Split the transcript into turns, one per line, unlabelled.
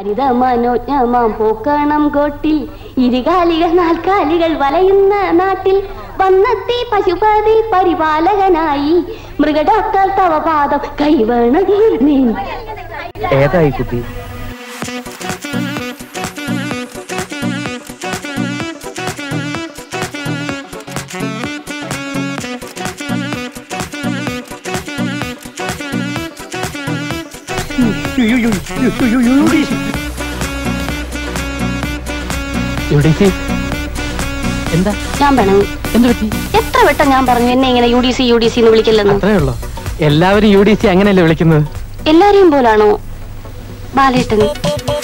ഹരിത മനോജ്ഞമാം പൂക്കണം കോട്ടിൽ ഇരുകാലികൾ നാൽക്കാലികൾ വലയുന്ന നാട്ടിൽ വന്നെത്തി പശുപതി പരിപാലകനായി മൃഗഡോക്ടർ തവ പാദം കൈവേണം നീ
ഏതായി കുട്ടി എന്താ
ഞാൻ പിണങ്ങി
എന്ത് പറ്റി
എത്ര വട്ടം ഞാൻ പറഞ്ഞു എന്നെ ഇങ്ങനെ U D C U D C എന്ന് വിളിക്കില്ലെന്ന്
അത്രേ ഉള്ളോ എല്ലാവരും യു ഡി സി അങ്ങനെയല്ലേ വിളിക്കുന്നത്
എല്ലാരെയും പോലാണോ ബാലേട്ടൻ